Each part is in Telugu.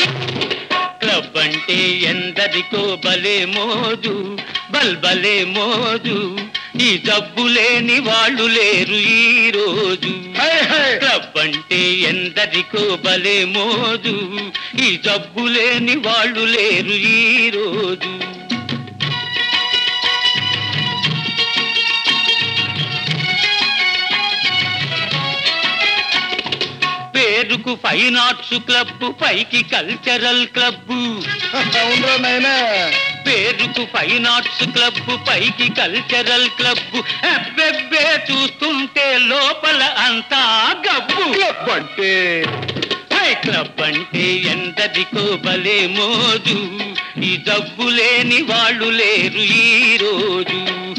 క్లబ్ అంటే ఎందరికో బలే మోజు బల్బలే మోజు ఈ జబ్బు లేని వాళ్ళు లేరు ఈ రోజు హై, హై. క్లబ్ అంటే ఎందరికో బలే మోజు ఈ జబ్బు లేని వాళ్ళు లేరు ఈ రోజు పేరుకు ఫైన్ ఆర్ట్స్ క్లబ్ పైకి కల్చరల్ క్లబ్ అవునరా నాయనా పేరుకు ఫైన్ ఆర్ట్స్ క్లబ్ పైకి కల్చరల్ క్లబ్ అబ్బెబ్బే చూస్తుంటే లోపల అంతా గబ్బు క్లబ్ అంటే హై క్లబ్ అంటే ఎందరికో భలే మోజు ఈ జబ్బు లేని వాళ్ళు లేరు ఈ రోజు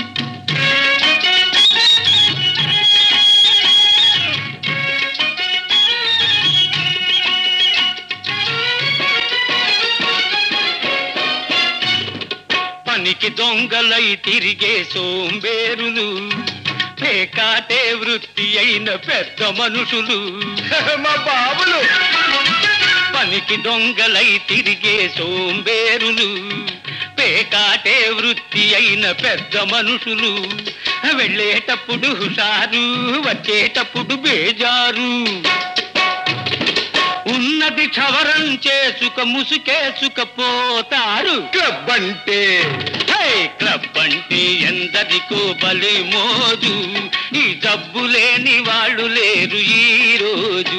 పనికి దొంగలై తిరిగే సోంబేరులు పేకాటే వృత్తి అయిన పెద్ద మనుషులు మా బాబులు పనికి దొంగలై తిరిగే సోంబేరులు పేకాటే వృత్తి అయిన పెద్ద మనుషులు వెళ్ళేటప్పుడు హుషారు వచ్చేటప్పుడు బేజారు ఉన్నది క్షవరం చేసుక ముసుకేసుకపోతారు క్లబ్ అంటే హే క్లబ్ అంటే ఎందరికో బలి మోజు ఈ జబ్బు లేని వాళ్ళు లేరు ఈ రోజు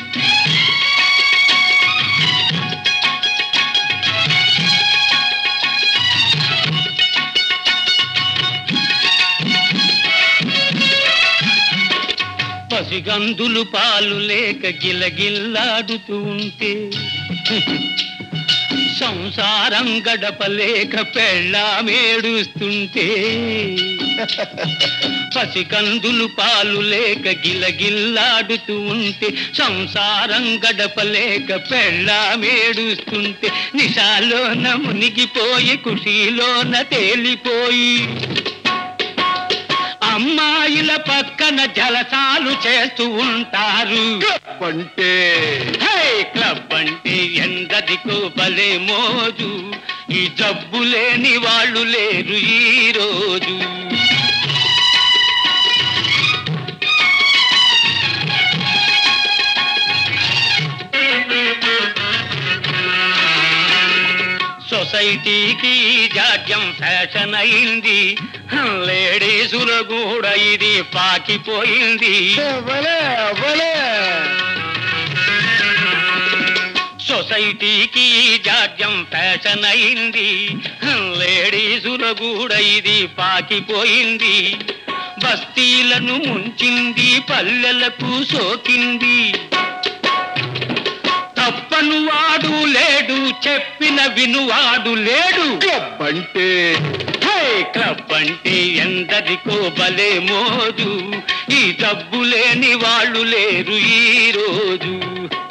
పసిగందులు పాలు లేక గిలగిల్లాడుతూ ఉంటే సంసారం గడపలేక పెళ్ళామేడుస్తుంటే పసికందులు పాలు లేక గిలగిల్లాడుతూ ఉంటే సంసారం గడపలేక పెళ్ళామేడుస్తుంటే నిషాలోన మునిగిపోయి ఖుషీలోన తేలిపోయి అమ్మాయిల పక్కన జలసాలు చేస్తూ ఉంటారు క్లబ్ అంటే హే క్లబ్ అంటే ఎందరికో భలే మోజు ఈ జబ్బు లేని వాళ్ళు లేరు ఈ రోజు సొసైటీకి ఈ జాడ్యం ఫ్యాషన్ అయింది లేడీసుల కూడా ఇది పాకిపోయింది అవ్వలే అవ్వలే సొసైటీకి ఈ జాడ్యం ఫ్యాషన్ అయింది లేడీసుల కూడా ఇది పాకిపోయింది బస్తీలను ముంచింది పల్లెలకు సోకింది తప్పను వాడు లేడు చెప్పిన వినువాడు లేడు క్లబ్ అంటే హే క్లబ్ అంటే ఎందరికో భలే మోజు ఈ జబ్బు లేని వాళ్ళు లేరు ఈ రోజు